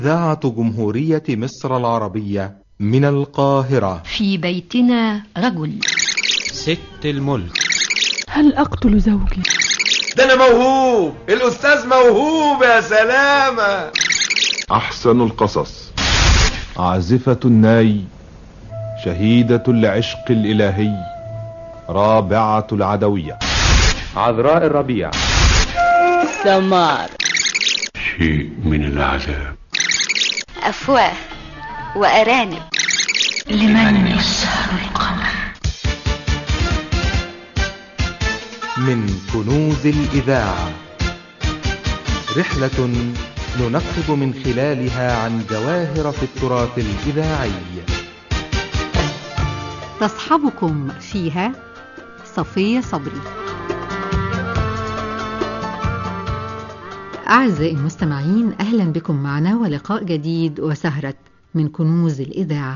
إذاعة جمهورية مصر العربية من القاهرة في بيتنا رجل ست الملك هل أقتل زوجي؟ ده أنا موهوب الأستاذ موهوب يا سلامة أحسن القصص عازفة الناي شهيدة العشق الإلهي رابعة العدوية عذراء الربيع سمار شيء من العذاب أفواه وأرانب لمن يسهر القمر من كنوز الإذاعة رحلة ننقب من خلالها عن جواهر في التراث الإذاعي تصحبكم فيها صفية صبري أعزائي المستمعين أهلا بكم معنا ولقاء جديد وسهرة من كنوز الإذاعة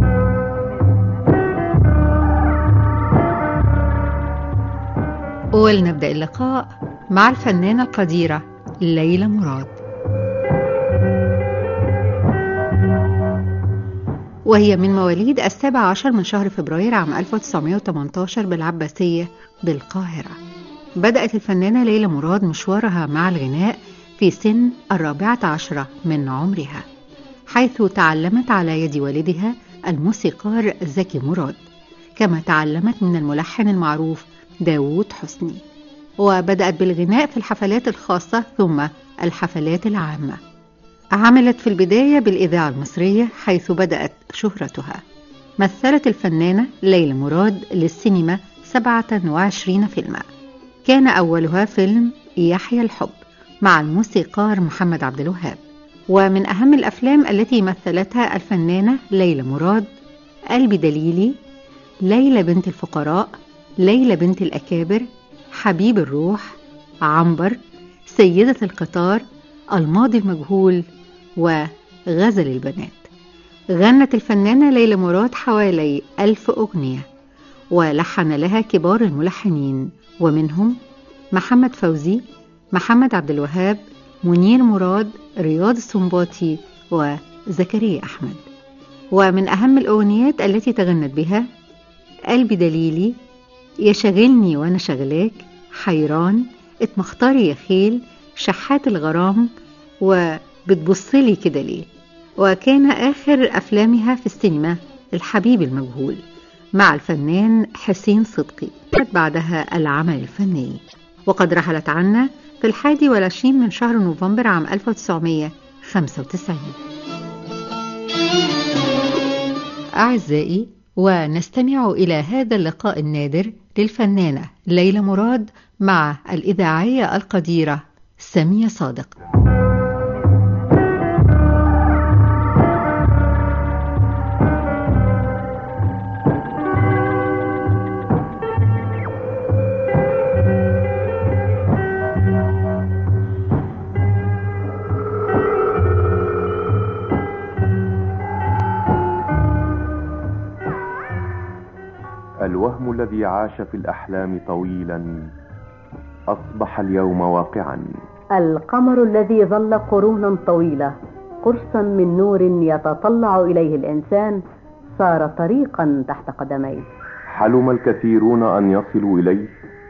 ولنبدأ اللقاء مع الفنانة القديرة ليلى مراد وهي من مواليد السابع عشر من شهر فبراير عام 1918 بالعباسية بالقاهرة بدأت الفنانة ليلى مراد مشوارها مع الغناء في سن الرابعة عشرة من عمرها حيث تعلمت على يد والدها الموسيقار زكي مراد كما تعلمت من الملحن المعروف داوود حسني وبدأت بالغناء في الحفلات الخاصة ثم الحفلات العامة عملت في البداية بالإذاعة المصرية حيث بدأت شهرتها مثلت الفنانة ليلى مراد للسينما 27 فيلما كان أولها فيلم يحيى الحب مع الموسيقار محمد عبد الوهاب ومن أهم الأفلام التي مثلتها الفنانة ليلى مراد قلبي دليلي ليلى بنت الفقراء ليلى بنت الأكابر حبيب الروح عنبر سيدة القطار الماضي المجهول وغزل البنات غنت الفنانة ليلى مراد حوالي ألف أغنية ولحن لها كبار الملحنين ومنهم محمد فوزي محمد عبد الوهاب منير مراد رياض السنباطي وزكريا أحمد ومن أهم الأغنيات التي تغنت بها قلبي دليلي يشغلني وأنا شغلاك حيران اتمختاري يا خيل شحات الغرام وبتبصلي كده ليه وكان آخر أفلامها في السينما الحبيب المجهول مع الفنان حسين صدقي بعدها العمل الفني وقد رحلت عنا في الحادي والعشرين من شهر نوفمبر عام 1995 أعزائي ونستمع إلى هذا اللقاء النادر للفنانة ليلى مراد مع الإذاعية القديرة سامية صادق الوهم الذي عاش في الأحلام طويلا أصبح اليوم واقعا القمر الذي ظل قرونا طويلة قرصا من نور يتطلع إليه الإنسان صار طريقا تحت قدميه حلم الكثيرون أن يصلوا إليه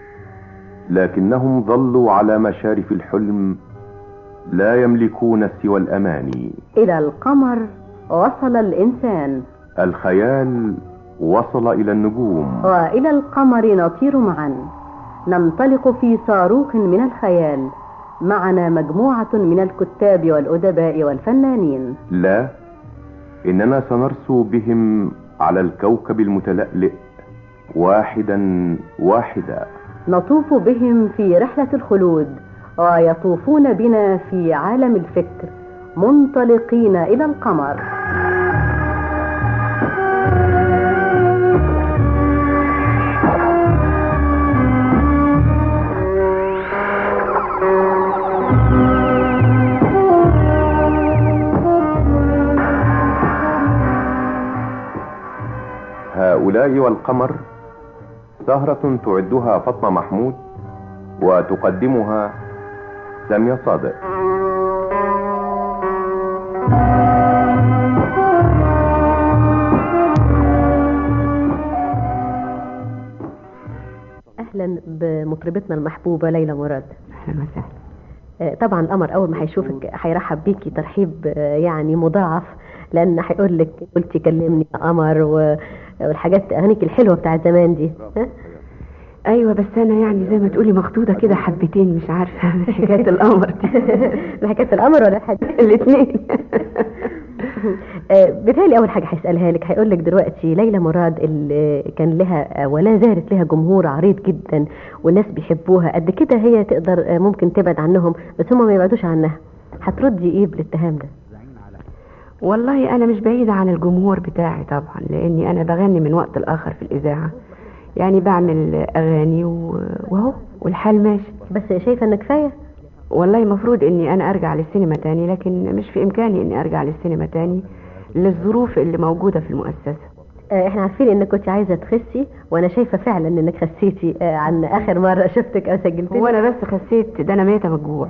لكنهم ظلوا على مشارف الحلم لا يملكون سوى الأماني إلى القمر وصل الإنسان الخيال وصل إلى النجوم وإلى القمر نطير معا ننطلق في صاروخ من الخيال معنا مجموعة من الكتاب والأدباء والفنانين لا إننا سنرسو بهم على الكوكب المتلألئ واحدا واحدا نطوف بهم في رحلة الخلود ويطوفون بنا في عالم الفكر منطلقين إلى القمر هؤلاء والقمر سهرة تعدها فاطمة محمود وتقدمها سامية صادق مطربتنا المحبوبة ليلى مراد اهلا وسهلا آه، طبعا القمر اول ما هيشوفك هيرحب بيكي ترحيب آه، يعني مضاعف لان هيقول لك قلتي كلمني يا قمر و- والحاجات اغانيك الحلوه بتاعت زمان دي ها؟ ايوه بس انا يعني زي ما تقولي مخطوطه كده حبتين مش عارفه من حكايه القمر دي من حكايه القمر ولا الحاجة الاثنين آه، بيتهيألي أول حاجة هيسألها لك هيقول لك دلوقتي ليلى مراد اللي كان لها آه، ولا زالت لها جمهور عريض جدا والناس بيحبوها قد كده هي تقدر آه، ممكن تبعد عنهم بس هم ما يبعدوش عنها هتردي ايه بالاتهام ده؟ والله انا مش بعيده عن الجمهور بتاعي طبعا لاني انا بغني من وقت لاخر في الاذاعه يعني بعمل اغاني و- وهو والحال ماشي بس شايفه ان كفايه والله المفروض اني انا ارجع للسينما تاني لكن مش في امكاني اني ارجع للسينما تاني للظروف اللي موجوده في المؤسسه آه، احنا عارفين انك كنت عايزه تخسي وانا شايفه فعلا انك خسيتي آه، عن اخر مره شفتك او سجلت هو انا بس خسيت ده انا ميته من الجوع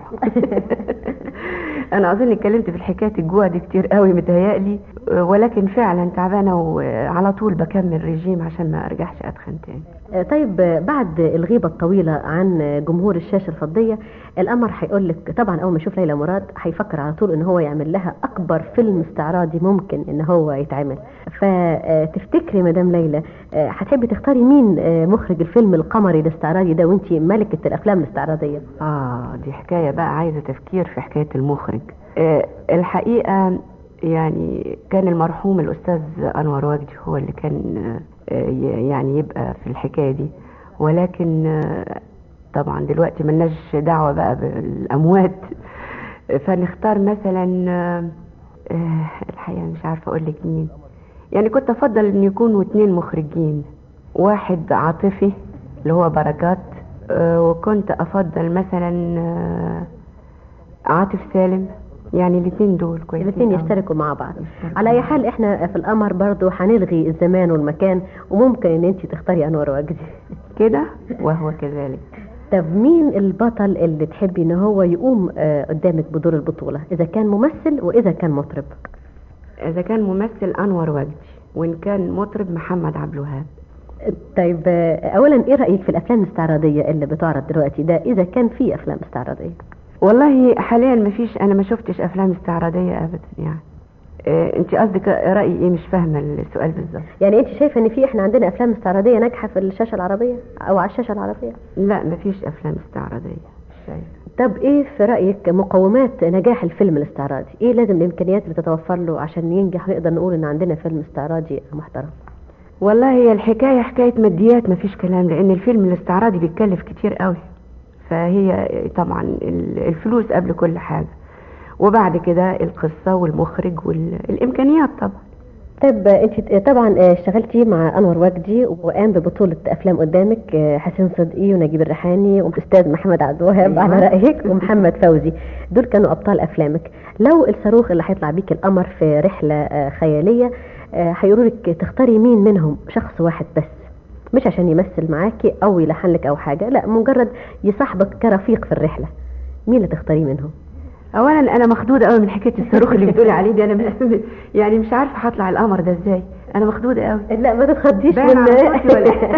انا اظن اتكلمت في حكايه الجوع دي كتير قوي متهيألي ولكن فعلا تعبانه وعلى طول بكمل ريجيم عشان ما ارجعش اتخن تاني آه، طيب آه، بعد الغيبة الطويلة عن آه، جمهور الشاشة الفضية القمر هيقول لك طبعا أول ما يشوف ليلى مراد هيفكر على طول إن هو يعمل لها أكبر فيلم استعراضي ممكن إن هو يتعمل فتفتكري مدام ليلى آه، هتحبي تختاري مين آه، مخرج الفيلم القمري الاستعراضي ده وانتي ملكة الأفلام الاستعراضية اه دي حكايه بقى عايزه تفكير في حكايه المخرج آه الحقيقه يعني كان المرحوم الاستاذ انور وجدي هو اللي كان آه ي- يعني يبقى في الحكايه دي ولكن آه طبعا دلوقتي ملناش دعوه بقى بالاموات فنختار مثلا آه آه الحقيقه مش عارفه اقول لك مين يعني كنت افضل ان يكونوا اتنين مخرجين واحد عاطفي اللي هو بركات آه، وكنت افضل مثلا آه، عاطف سالم يعني الاثنين دول كويسين الاثنين أوي. يشتركوا مع بعض على أي حال احنا في القمر برضو هنلغي الزمان والمكان وممكن إن انتي تختاري أنور وجدي كده وهو كذلك طب مين البطل اللي تحبي ان هو يقوم آه، قدامك بدور البطولة اذا كان ممثل واذا كان مطرب اذا كان ممثل انور وجدي وان كان مطرب محمد عبد الوهاب طيب آه، اولا ايه رأيك في الافلام الاستعراضية اللي بتعرض دلوقتي ده اذا كان في افلام استعراضية والله حاليا ما فيش انا ما شفتش افلام استعراضيه ابدا يعني آه، انت قصدك رايي ايه مش فاهمه السؤال بالظبط يعني انت شايفه ان في احنا عندنا افلام استعراضية ناجحة في الشاشة العربية او على الشاشة العربية لا ما فيش افلام استعراضيه مش شايفة. طب ايه في رأيك مقومات نجاح الفيلم الاستعراضي ايه لازم الامكانيات اللي تتوفر له عشان ينجح نقدر نقول ان عندنا فيلم استعراضي محترم والله هي الحكاية حكاية ماديات مفيش كلام لأن الفيلم الاستعراضي بيتكلف كتير قوي فهي طبعا ال- الفلوس قبل كل حاجة وبعد كده القصة والمخرج والإمكانيات طبعا طب انت طبعا اشتغلتي مع انور وجدي وقام ببطوله افلام قدامك حسين صدقي ونجيب الريحاني والاستاذ محمد عبد الوهاب أيوة. على رايك ومحمد فوزي دول كانوا ابطال افلامك لو الصاروخ اللي هيطلع بيك القمر في رحله آه، خياليه آه، هيقولوا لك تختاري مين منهم شخص واحد بس مش عشان يمثل معاكي او يلحن لك او حاجه لا مجرد يصاحبك كرفيق في الرحله مين اللي تختاريه منهم أولا أنا مخدودة قوي من حكاية الصاروخ اللي بتقولي عليه دي أنا مش- يعني مش عارفة هطلع القمر ده إزاي أنا مخدودة قوي لا ما تتخضيش باين من على صوتي ولا إيه؟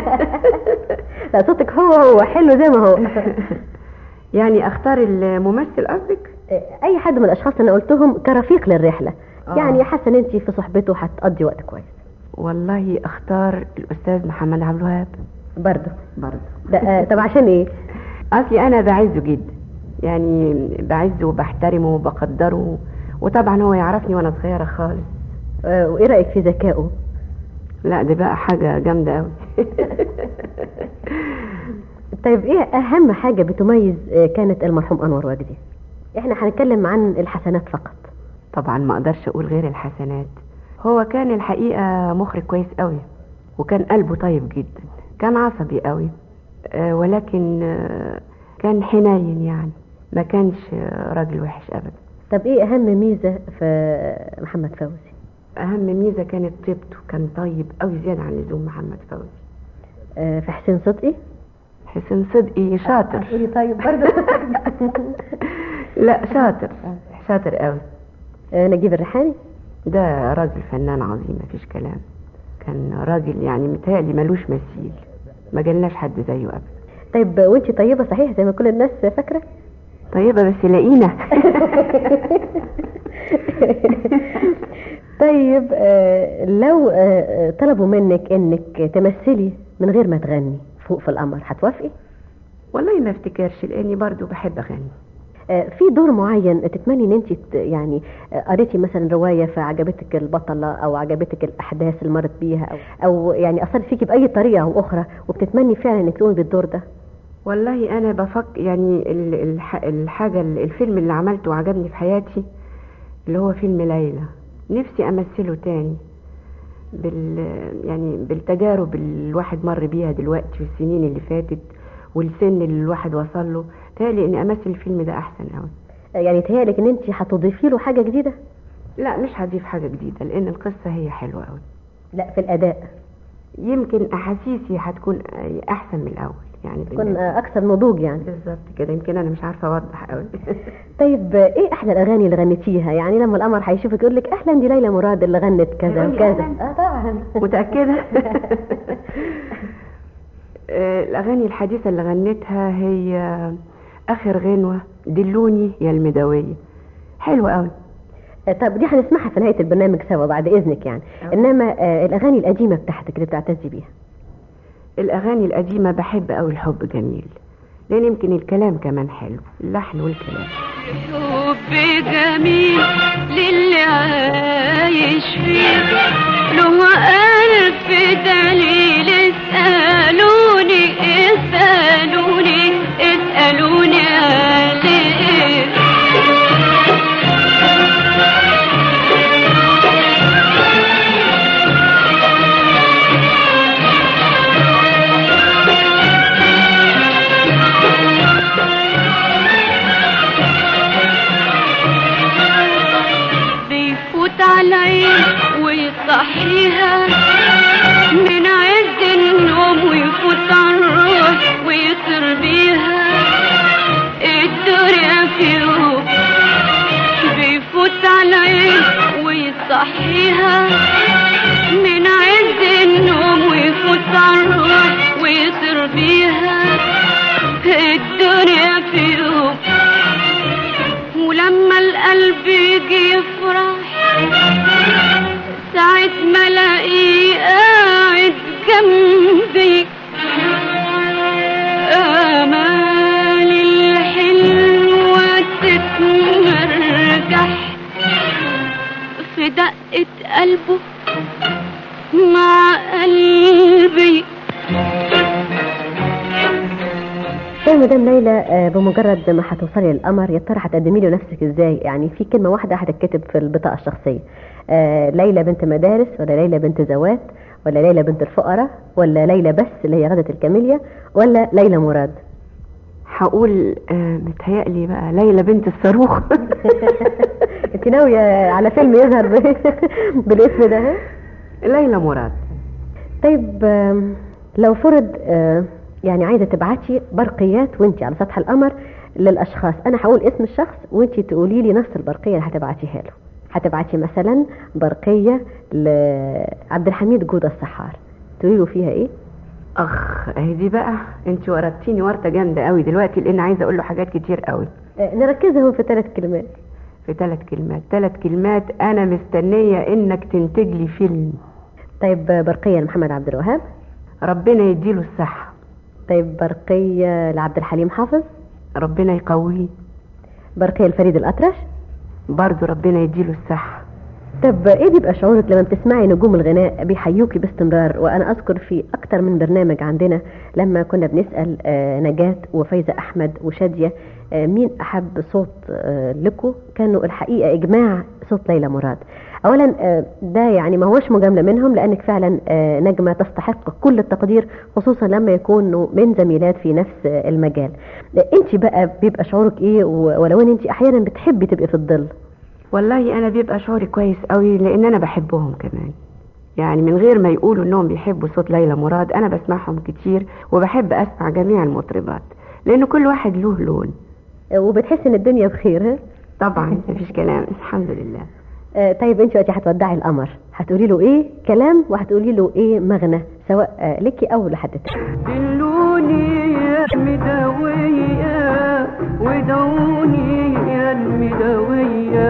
لا صوتك هو هو حلو زي ما هو يعني أختار الممثل قصدك اي حد من الاشخاص اللي انا قلتهم كرفيق للرحله آه. يعني حاسه ان انت في صحبته هتقضي وقت كويس والله أختار الأستاذ محمد عبد الوهاب برضه برضه ده آه، طب عشان ايه اصلي انا بعزه جدا يعني بعزه وبحترمه وبقدره وطبعا هو يعرفني وانا صغيره خالص آه، وايه رايك في ذكائه لا دي بقى حاجه جامده قوي طيب ايه اهم حاجه بتميز آه، كانت المرحوم انور وجدي احنا هنتكلم عن الحسنات فقط طبعا ما اقدرش اقول غير الحسنات هو كان الحقيقه مخرج كويس قوي وكان قلبه طيب جدا كان عصبي قوي آه، ولكن آه، كان حنين يعني ما كانش آه، راجل وحش ابدا طب ايه اهم ميزه في محمد فوزي اهم ميزه كانت طيبته كان طيب قوي زياده عن اللزوم محمد فوزي آه، في حسين صدقي حسين صدقي شاطر قولي طيب برضه لا شاطر شاطر قوي آه، نجيب الريحاني ده راجل فنان عظيم مفيش كلام كان راجل يعني متهيألي ملوش مثيل ما جالناش حد زيه ابدا طيب وانت طيبه صحيح زي ما كل الناس فاكره طيبه بس لاقينا طيب آه، لو آه، طلبوا منك انك تمثلي من غير ما تغني فوق في القمر هتوافقي والله ما افتكرش لاني برضو بحب اغني آه، في دور معين تتمني ان انت ت- يعني آه، قريتي مثلا روايه فعجبتك البطله او عجبتك الاحداث اللي مرت بيها او او يعني اثرت فيكي باي طريقه او اخرى وبتتمني فعلا انك تقومي بالدور ده والله انا بفكر يعني ال- الح- الحاجه الفيلم اللي عملته وعجبني في حياتي اللي هو فيلم ليلى نفسي امثله تاني بال يعني بالتجارب اللي الواحد مر بيها دلوقتي في السنين اللي فاتت والسن اللي الواحد وصل له تهيألي اني امثل الفيلم ده احسن قوي آه، يعني تهيألك ان انت هتضيفي له حاجه جديده لا مش هضيف حاجه جديده لان القصه هي حلوه قوي لا في الاداء يمكن احاسيسي هتكون احسن من الاول يعني تكون بالنسبة- آه، اكثر نضوج يعني بالظبط كده يمكن انا مش عارفه اوضح قوي طيب آه، ايه احلى الاغاني اللي غنيتيها يعني لما القمر هيشوفك يقول لك اهلا دي ليلى مراد اللي غنت كذا يقول لي وكذا أهلاً. اه طبعا متأكدة آه، الأغاني الحديثة اللي غنتها هي آخر غنوة دلوني يا المدوية حلوة قوي آه، طب دي هنسمعها في نهايه البرنامج سوا بعد اذنك يعني انما آه، الاغاني القديمه بتاعتك اللي بتعتزي بيها الأغاني القديمة بحب قوي الحب جميل لأن يمكن الكلام كمان حلو اللحن والكلام حب جميل للي عايش فيه له ألف دليل اسألوني اسألوني اسألوني عليه بيفوت على العين ويصحيها من عز النوم ويفوت على الروح ويطير بيها الدنيا في يوم بيفوت على العين ويصحيها من عز النوم ويفوت على الروح ويطير بيها الدنيا في يوم ولما القلب يجي يفرح ساعة ما الاقيه قاعد جنبي امالي الحلوة تتمرجح في دقة قلبه مع قلبي طيب مدام ليلى آه، بمجرد ما هتوصلي للقمر يا ترى هتقدمي له نفسك ازاي يعني في كلمه واحده هتتكتب في البطاقه الشخصيه آه، ليلى بنت مدارس ولا ليلى بنت زوات ولا ليلى بنت الفقراء ولا ليلى بس اللي هي غدة الكاميليا ولا ليلى مراد هقول آه، متهيألي بقى ليلى بنت الصاروخ انت ناويه على فيلم يظهر ب- بالاسم ده ها؟ ليلى مراد طيب آم، لو فرض آه، يعني عايزه تبعتي برقيات وانت على سطح القمر للاشخاص انا هقول اسم الشخص وانت تقولي لي نفس البرقيه اللي هتبعتيها له هتبعتي مثلا برقيه لعبد الحميد جوده السحار تقولي له فيها ايه اخ اهي دي بقى انت ورطتيني ورطه جامده قوي دلوقتي لان عايزه اقول له حاجات كتير قوي آه، نركزهم في ثلاث كلمات في ثلاث كلمات ثلاث كلمات انا مستنيه انك تنتج لي فيلم طيب آه، برقيه لمحمد عبد الوهاب ربنا يديله الصحه طيب برقيه لعبد الحليم حافظ ربنا يقويه برقيه لفريد الاطرش برضه ربنا يديله الصحه طب ايه بيبقى شعورك لما بتسمعي نجوم الغناء بيحيوكي باستمرار وانا اذكر في اكتر من برنامج عندنا لما كنا بنسال آه، نجاة وفايزه احمد وشاديه آه، مين احب صوت آه، لكم كانوا الحقيقه اجماع صوت ليلى مراد اولا آه، ده يعني ما هوش مجامله منهم لانك فعلا آه، نجمه تستحق كل التقدير خصوصا لما يكونوا من زميلات في نفس آه، المجال انت بقى بيبقى شعورك ايه و- ولو ان انت احيانا بتحبي تبقي في الظل والله انا بيبقى شعوري كويس قوي لان انا بحبهم كمان يعني من غير ما يقولوا انهم بيحبوا صوت ليلى مراد انا بسمعهم كتير وبحب اسمع جميع المطربات لان كل واحد له لون وبتحس ان الدنيا بخير ها؟ طبعا مفيش كلام الحمد لله آه، طيب انت وقتي هتودعي القمر هتقولي له ايه كلام وهتقولي له ايه مغنى سواء آه، ليكي او لحد تاني دلوني المداوية ودوني يا المداوية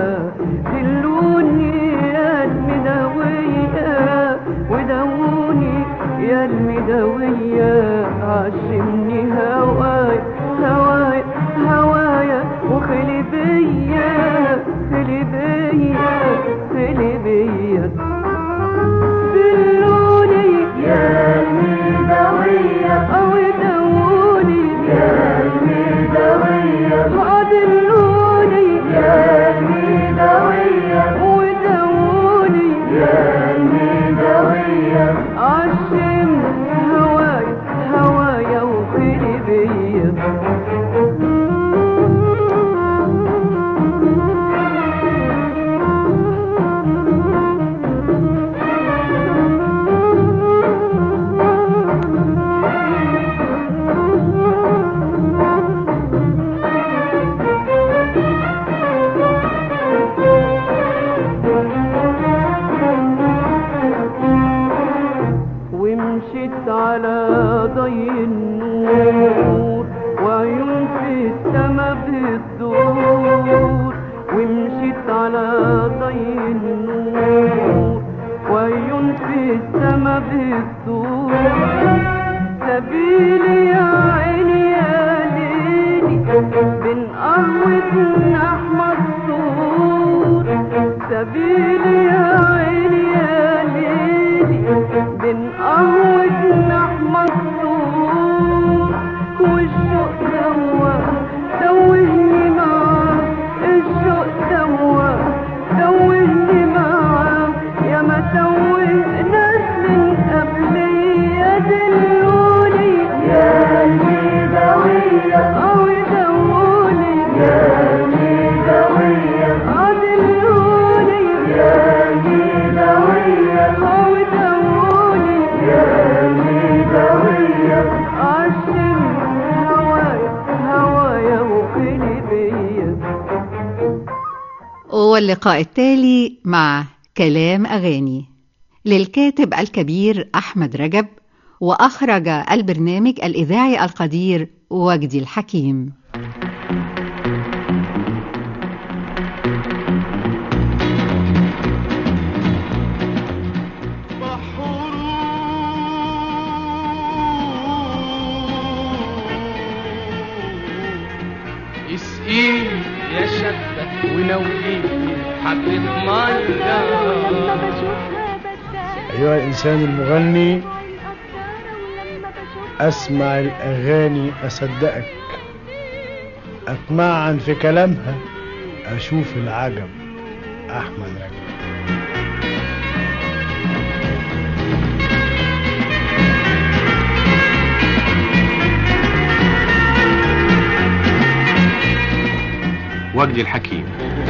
دلوني يا المداوية ودوني يا المداوية عشمني هواي هواي هوايا وخلي بيا خلي بيا خلي بيا دلوني يا المداوية أو دوني يا المداوية عدلوني يا المداوية ودوني يا المداوية عشم هوايا هوايا وخلي بيا ومشيت على ضي النور وعيون في السما بتدور ومشيت على ضي النور وعيون في السما بتدور سبيلي يا عيني يا ليلي بين قهوة أحمر صور سبيلي يا عيني يا ليلي بين قهوة أحمر صور والشوق دوا توهني معاه الشوق دوا توهني معاه يا ما توه ناس من قبلي يا دلوني يا المداوية أو دولي يا المداوية عدلوني يا المداوية أو دولي يا المداوية عشم هوايا هوايا وخلي بيا واللقاء التالي مع كلام أغاني للكاتب الكبير أحمد رجب وأخرج البرنامج الإذاعي القدير وجدي الحكيم اسقيني يا شابة ونوليني حبة مية أيها الإنسان المغني أسمع الأغاني أصدقك أطمعا في كلامها أشوف العجب أحمد رجب وجدي الحكيم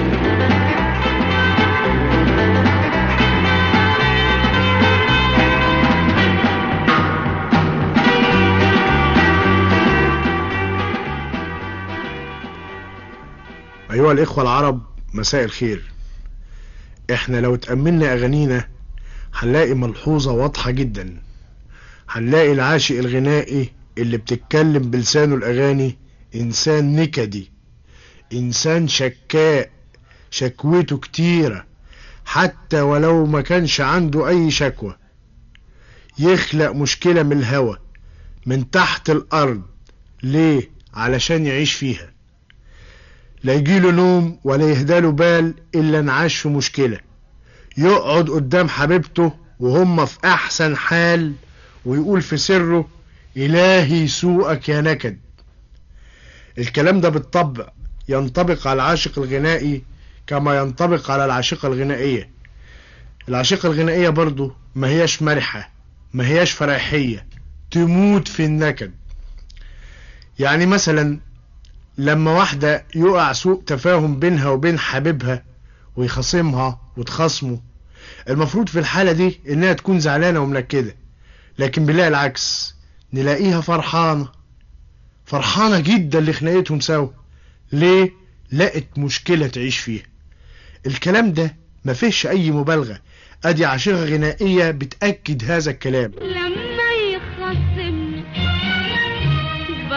أيها الإخوة العرب مساء الخير إحنا لو تأملنا أغانينا هنلاقي ملحوظة واضحة جدا هنلاقي العاشق الغنائي اللي بتتكلم بلسانه الأغاني إنسان نكدي إنسان شكاء شكوته كتيرة حتى ولو ما كانش عنده أي شكوى يخلق مشكلة من الهوا من تحت الأرض ليه؟ علشان يعيش فيها لا يجيله نوم ولا يهداله بال إلا انعاش في مشكلة يقعد قدام حبيبته وهم في أحسن حال ويقول في سره إلهي سوءك يا نكد الكلام ده بالطبع ينطبق على العاشق الغنائي كما ينطبق على العاشقة الغنائية العاشقة الغنائية برضو ما هياش مرحة ما هياش فرحية تموت في النكد يعني مثلا لما واحدة يقع سوء تفاهم بينها وبين حبيبها ويخاصمها وتخاصمه المفروض في الحالة دي انها تكون زعلانة ومنكدة لكن بنلاقي العكس نلاقيها فرحانة فرحانة جدا لخناقتهم سوا ليه لقت مشكلة تعيش فيها الكلام ده ما فيش اي مبالغة ادي عشيرة غنائية بتأكد هذا الكلام لما يخصمني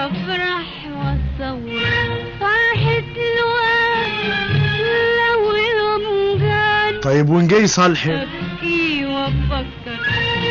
طيب وإن جاي صالحي أبكي وأفكر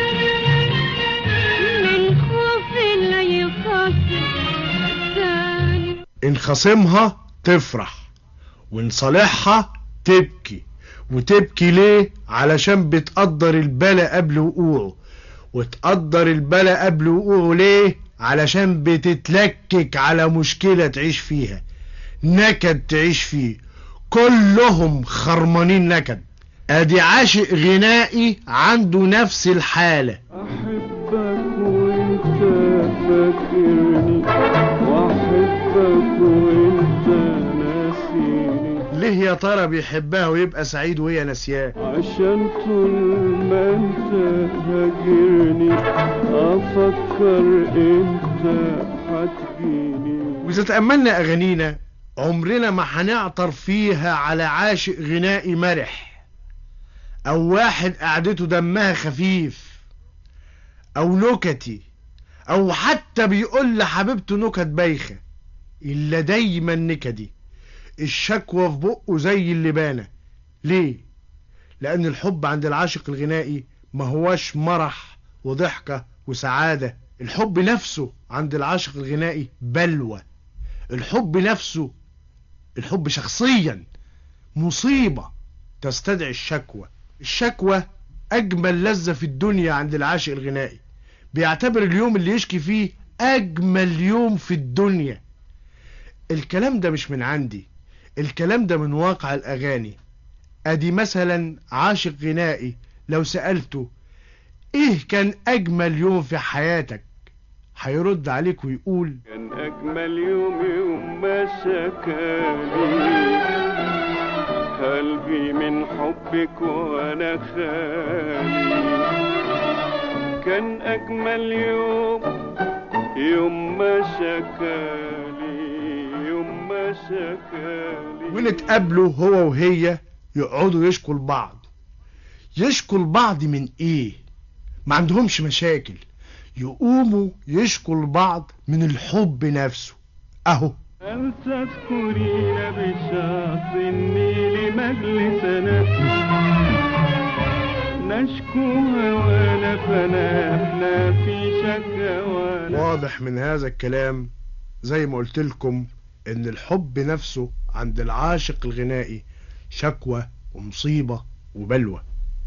من خوفي لا يخاطر ثاني إن خصمها تفرح وإن صالحها تبكي وتبكي ليه علشان بتقدر البلا قبل وقوعه وتقدر البلا قبل وقوعه ليه علشان بتتلكك على مشكلة تعيش فيها نكد تعيش فيه كلهم خرمانين نكد ادي عاشق غنائي عنده نفس الحالة أحبك وأنت فاكرني وأحبك وأنت ناسيني ليه يا ترى بيحبها ويبقى سعيد وهي ناسياه عشان طول ما أنت هاجرني أفكر أنت هتجيني وإذا تأملنا أغانينا عمرنا ما هنعطر فيها على عاشق غنائي مرح أو واحد قعدته دمها خفيف أو نكتي أو حتى بيقول لحبيبته نكت بايخة إلا دايما نكدي الشكوى في بقه زي اللبانة ليه؟ لأن الحب عند العاشق الغنائي ما هواش مرح وضحكة وسعادة الحب نفسه عند العاشق الغنائي بلوى الحب نفسه الحب شخصيا مصيبة تستدعي الشكوى الشكوى أجمل لذة في الدنيا عند العاشق الغنائي بيعتبر اليوم اللي يشكي فيه أجمل يوم في الدنيا الكلام ده مش من عندي الكلام ده من واقع الأغاني أدي مثلا عاشق غنائي لو سألته إيه كان أجمل يوم في حياتك هيرد عليك ويقول كان أجمل يوم يوم ما شكالي قلبي من حبك وأنا خالي كان أجمل يوم يوم ما شكالي يوم ما شكالي ونتقابلوا هو وهي يقعدوا يشكوا لبعض يشكوا لبعض من ايه ما عندهمش مشاكل يقوموا يشكوا لبعض من الحب نفسه اهو هل تذكرين بشاط النيل مجلسنا نشكو هوانا فنحنا في شكوانا واضح من هذا الكلام زي ما قلت لكم ان الحب نفسه عند العاشق الغنائي شكوى ومصيبة وبلوى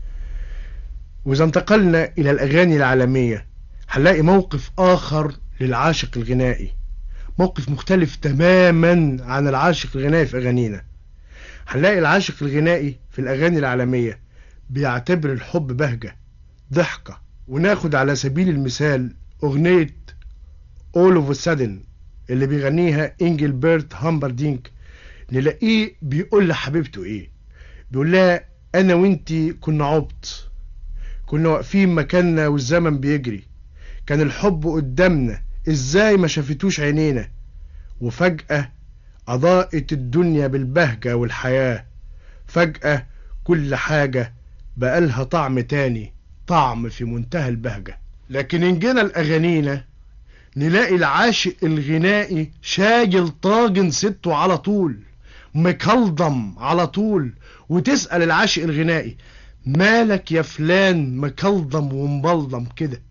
واذا انتقلنا الى الاغاني العالمية هنلاقي موقف اخر للعاشق الغنائي موقف مختلف تماما عن العاشق الغنائي في اغانينا هنلاقي العاشق الغنائي في الاغاني العالمية بيعتبر الحب بهجة ضحكة وناخد على سبيل المثال اغنية All of a Sudden اللي بيغنيها انجلبرت هامبردينك نلاقيه بيقول لحبيبته ايه بيقول لها انا وانتي كنا عبط كنا واقفين مكاننا والزمن بيجري كان الحب قدامنا ازاي ما شافتوش عينينا وفجأة أضاءت الدنيا بالبهجة والحياة فجأة كل حاجة بقالها طعم تاني طعم في منتهى البهجة لكن إن جينا لأغانينا نلاقي العاشق الغنائي شايل طاجن سته على طول مكلضم على طول وتسأل العاشق الغنائي مالك يا فلان مكلضم ومبلضم كده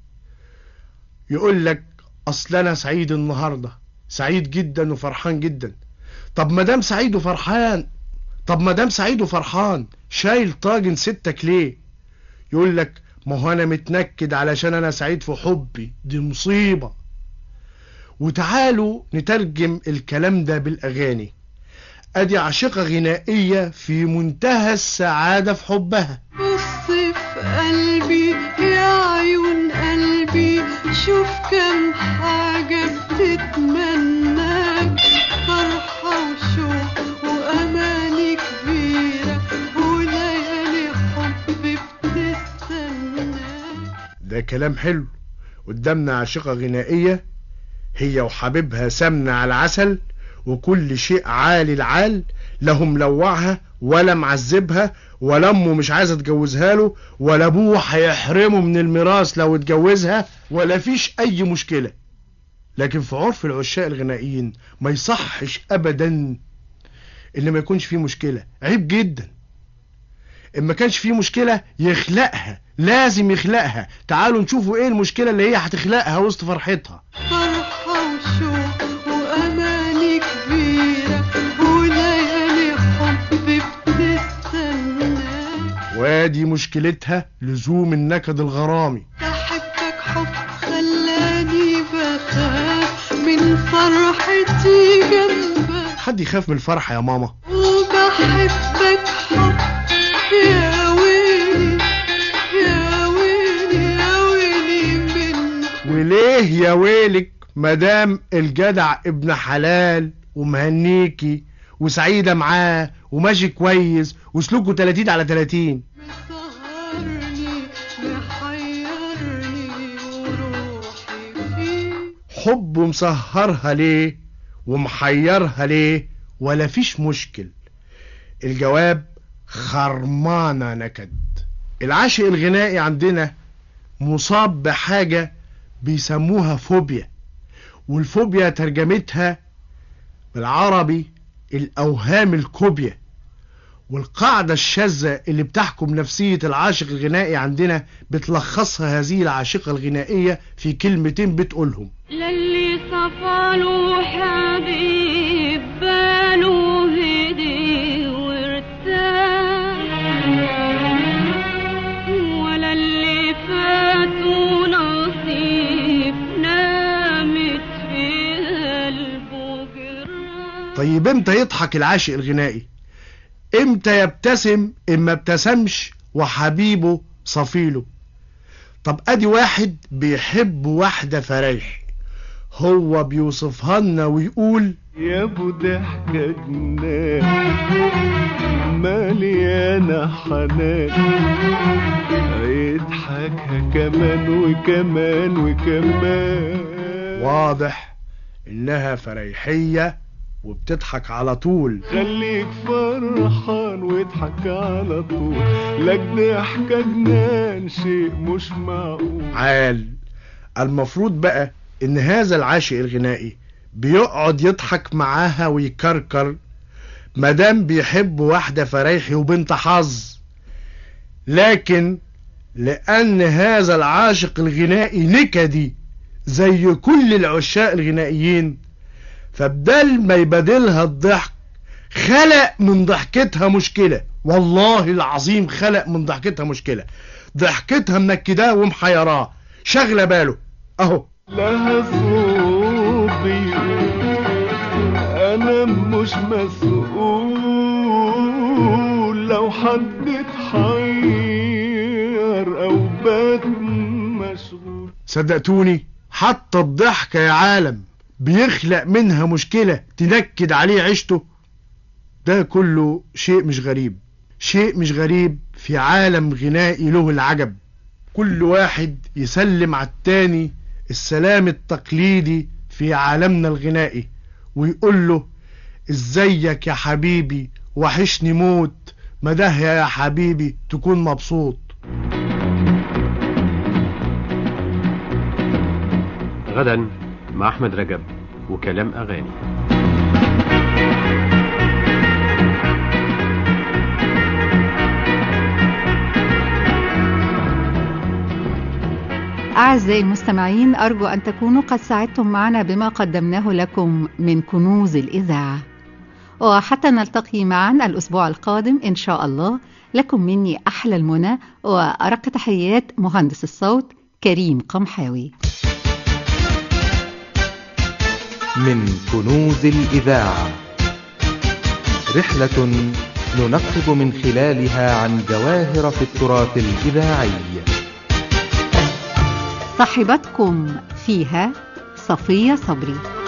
يقول لك اصل انا سعيد النهارده سعيد جدا وفرحان جدا طب ما دام سعيد وفرحان طب ما دام سعيد وفرحان شايل طاجن ستك ليه يقول لك ما هو انا متنكد علشان انا سعيد في حبي دي مصيبه وتعالوا نترجم الكلام ده بالاغاني ادي عاشقه غنائيه في منتهى السعاده في حبها بص في قلبي يا عيون قلبي شوف كم حاجة بتتمناك فرحة وشوق وأماني كبيرة وليالي حب بتستناك ده كلام حلو قدامنا عاشقة غنائية هي وحبيبها سمنة على العسل وكل شيء عالي العال لا ملوعها ولا معذبها ولا امه مش عايزه تجوزها له ولا ابوه هيحرمه من الميراث لو اتجوزها ولا فيش اي مشكله لكن في عرف العشاق الغنائيين ما يصحش ابدا ان ما يكونش فيه مشكله عيب جدا إن ما كانش فيه مشكلة يخلقها لازم يخلقها تعالوا نشوفوا ايه المشكلة اللي هي هتخلقها وسط فرحتها فرحة وشوق وأماني كبيرة وليالي حب بتستناك وادي مشكلتها لزوم النكد الغرامي بحبك حب خلاني بخاف من فرحتي جنبك حد يخاف من الفرحة يا ماما وبحبك حب يا ويلي يا ويلي يا ويلي منك وليه يا ويلك مدام الجدع ابن حلال ومهنيكي وسعيدة معاه وماشي كويس وسلوكه 30 على 30 مسهرني محيرني وروحي فيه حبه مسهرها ليه ومحيرها ليه ولا فيش مشكل الجواب خرمانة نكد العاشق الغنائي عندنا مصاب بحاجة بيسموها فوبيا والفوبيا ترجمتها بالعربي الأوهام الكوبيا والقاعدة الشاذة اللي بتحكم نفسية العاشق الغنائي عندنا بتلخصها هذه العاشقة الغنائية في كلمتين بتقولهم للي صفاله حبيب باله هدي وارتاح ولا اللي فاته نصيب نامت في قلبه جراح طيب امتى يضحك العاشق الغنائي امتى يبتسم اما ابتسمش وحبيبه صفيله طب ادي واحد بيحب واحدة فريح هو بيوصفها لنا ويقول يا ابو ضحكة جنان مليانة حنان يضحكها كمان وكمان وكمان واضح انها فريحية وبتضحك على طول خليك فرحان واضحك على طول لك ضحكة جنان شيء مش معقول عال المفروض بقى ان هذا العاشق الغنائي بيقعد يضحك معاها ويكركر مادام بيحب واحدة فريحي وبنت حظ لكن لأن هذا العاشق الغنائي نكدي زي كل العشاق الغنائيين فبدل ما يبادلها الضحك خلق من ضحكتها مشكلة والله العظيم خلق من ضحكتها مشكلة ضحكتها منكداه ومحيراه شغلة باله اهو لها صوت بيقول انا مش مسؤول لو حد اتحير او بات مشغول صدقتوني حتى الضحكة يا عالم بيخلق منها مشكلة تنكد عليه عيشته ده كله شيء مش غريب شيء مش غريب في عالم غنائي له العجب كل واحد يسلم على التاني السلام التقليدي في عالمنا الغنائي ويقول له ازيك يا حبيبي وحشني موت مدهيا يا حبيبي تكون مبسوط غدا مع أحمد رجب وكلام أغاني أعزائي المستمعين أرجو أن تكونوا قد سعدتم معنا بما قدمناه لكم من كنوز الإذاعة وحتى نلتقي معا الأسبوع القادم إن شاء الله لكم مني أحلى المنى وأرق تحيات مهندس الصوت كريم قمحاوي من كنوز الإذاعة رحلة ننقب من خلالها عن جواهر في التراث الإذاعي صاحبتكم فيها صفية صبري